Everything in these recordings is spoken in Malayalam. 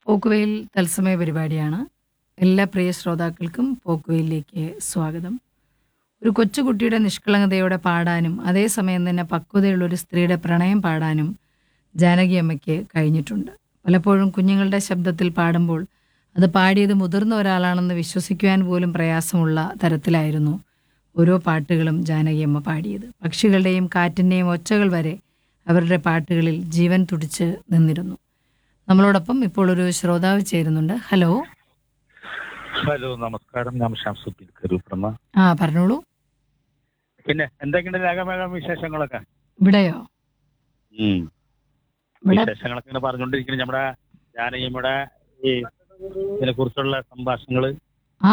പോക്കുവെയിൽ തത്സമയ പരിപാടിയാണ് എല്ലാ പ്രിയ ശ്രോതാക്കൾക്കും പോക്കുവെയിലേക്ക് സ്വാഗതം ഒരു കൊച്ചുകുട്ടിയുടെ നിഷ്കളങ്കതയോടെ പാടാനും അതേസമയം തന്നെ പക്വതയുള്ള ഒരു സ്ത്രീയുടെ പ്രണയം പാടാനും ജാനകി അമ്മയ്ക്ക് കഴിഞ്ഞിട്ടുണ്ട് പലപ്പോഴും കുഞ്ഞുങ്ങളുടെ ശബ്ദത്തിൽ പാടുമ്പോൾ അത് പാടിയത് മുതിർന്ന ഒരാളാണെന്ന് വിശ്വസിക്കുവാൻ പോലും പ്രയാസമുള്ള തരത്തിലായിരുന്നു ഓരോ പാട്ടുകളും ജാനകി അമ്മ പാടിയത് പക്ഷികളുടെയും കാറ്റിൻ്റെയും ഒച്ചകൾ വരെ അവരുടെ പാട്ടുകളിൽ ജീവൻ തുടിച്ച് നിന്നിരുന്നു നമ്മളോടൊപ്പം ഇപ്പോൾ ഒരു ശ്രോതാവ് ചേരുന്നുണ്ട് ഹലോ ഹലോ നമസ്കാരം ഞാൻ ഷംസുദ്ദീൻ കരൂപ്രമ ആ പറഞ്ഞോളൂ പിന്നെ എന്തൊക്കെയുണ്ട് രാഗമേഘം വിശേഷങ്ങളൊക്കെ ഇവിടെയോ ഇവിടെ വിശേഷങ്ങളൊക്കെ ഇങ്ങനെ പറഞ്ഞുകൊണ്ടിരിക്കുന്നത് നമ്മുടെ ജാനകിയമ്മയുടെ ഈ ഇതിനെ കുറിച്ചുള്ള സംഭാഷണങ്ങള് ആ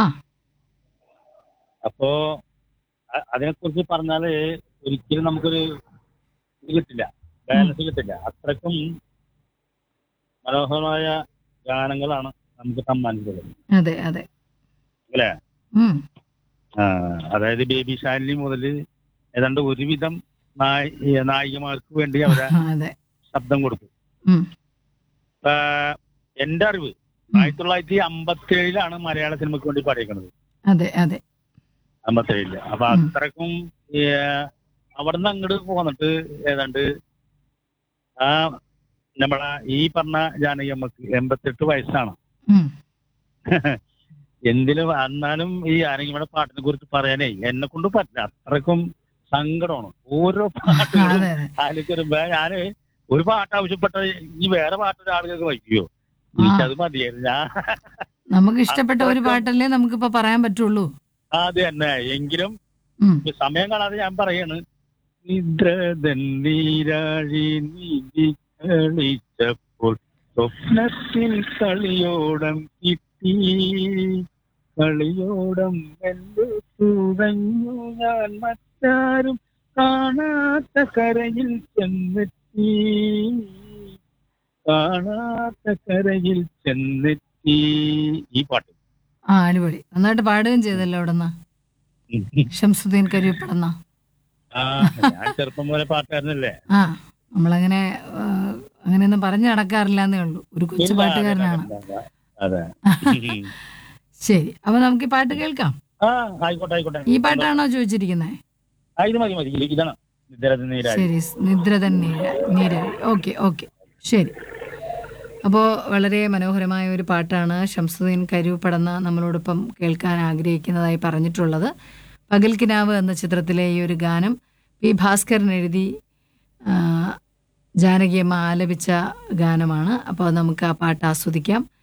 അപ്പോ അ- അതിനെക്കുറിച്ച് പറഞ്ഞാല് ഒരിക്കലും നമുക്കൊരു ഇത് കിട്ടില്ല ബാലൻസ് കിട്ടില്ല അത്രക്കും മനോഹരമായ ഗാനങ്ങളാണ് നമുക്ക് സമ്മാനിച്ചത് അതെ അതെ അല്ലേ ഉം, ആ, അതായത് ബേബി ശാലിനി മുതൽ ഏതാണ്ട് ഒരുവിധം നായി നായികമാർക്ക് വേണ്ടി അവരെ അതെ ശബ്ദം കൊടുത്തു ഉം, ഇപ്പൊ എന്റെ അറിവ് ഉം. ആയിരത്തി തൊള്ളായിരത്തി അമ്പത്തി ഏഴിലാണ് മലയാള സിനിമയ്ക്ക് വേണ്ടി പാടിയേക്കുന്നത് അതെ അതെ അമ്പത്തി ഏഴില് അപ്പൊ ഉം. അത്രക്കും ഈ, അവിടുന്ന് അങ്ങോട്ട് പോന്നിട്ട് ഏതാണ്ട് ആ നമ്മളെ ഈ പറഞ്ഞ ജാനകി അമ്മക്ക് എൺപത്തെട്ട് വയസ്സാണ് ഉം, എന്തിനും എന്നാലും ഈ ജാനകിയുടെ പാട്ടിനെ കുറിച്ച് പറയാനേ എന്നെ കൊണ്ട് പറ്റില്ല അത്രക്കും സങ്കടമാണ് ഓരോ പാട്ടുകളും അതെ അതെ ആലോചിച്ച് വരുമ്പോ ഞാന് ഒരു പാട്ട് ആവശ്യപ്പെട്ട ഈ വേറെ പാട്ട് ഒരാളുകൾക്ക് വയ്ക്കുവോ എനിക്കത് മതിയായിരുന്നു ഞാൻ നമുക്ക് ഇഷ്ടപ്പെട്ട ഒരു പാട്ടല്ലേ നമുക്കിപ്പോ പറയാൻ പറ്റുള്ളൂ അത് തന്നെ എങ്കിലും ഉം, ഇപ്പൊ സമയം കാണാതെ ഞാൻ പറയാണ് നിദ്രതൻ നീരാഴി നീതി കളിച്ചപ്പോൾ സ്വപ്നത്തിൽ കളിയോടം കിട്ടി കളിയോടം എന്റെ തുറഞ്ഞു ഞാൻ മറ്റാരും കാണാത്ത കരയിൽ ചെന്നെത്തി കാണാത്ത കരയിൽ ചെന്നെത്തി ഈ പാട്ട് ആ അടിപൊളി നന്നായിട്ട് പാടുകയും ചെയ്തല്ലോ അവിടെ നിന്ന് ഷംസുദ്ദീൻ കരീപ്പടന്ന ആ ഞാൻ ചെറുപ്പം പോലെ പാട്ടുകാരനല്ലേ ആ നമ്മളങ്ങനെ ആ, അങ്ങനെയൊന്നും പറഞ്ഞു നടക്കാറില്ല എന്നേ ഉള്ളൂ ഒരു കൊച്ചു ഇല്ല, പാട്ടുകാരനാണ് അതെ ശരി അപ്പൊ നമുക്ക് ഈ പാട്ട് കേൾക്കാം ആ ആയിക്കോട്ടെ ആയിക്കോട്ടെ ഈ പാട്ടാണോ ചോദിച്ചിരിക്കുന്നത് ആ, ഇത് മതി മതി ഇത് ഇതാണ് നിദ്രതൻ നീരാഴി ശരി നിദ്രതൻ നീര നീരാഴി ഓക്കെ ഓക്കെ ശരി അപ്പോൾ വളരെ മനോഹരമായ ഒരു പാട്ടാണ് ഷംസുദ്ദീൻ കരൂപ്പടന്ന നമ്മളോടൊപ്പം കേൾക്കാൻ ആഗ്രഹിക്കുന്നതായി പറഞ്ഞിട്ടുള്ളത് പകൽക്കിനാവ് എന്ന ചിത്രത്തിലെ ഈ ഒരു ഗാനം പി ഭാസ്കരൻ എഴുതി ആ, ജാനകിയമ്മ ആലപിച്ച ഗാനമാണ് അപ്പോൾ നമുക്ക് ആ പാട്ട് ആസ്വദിക്കാം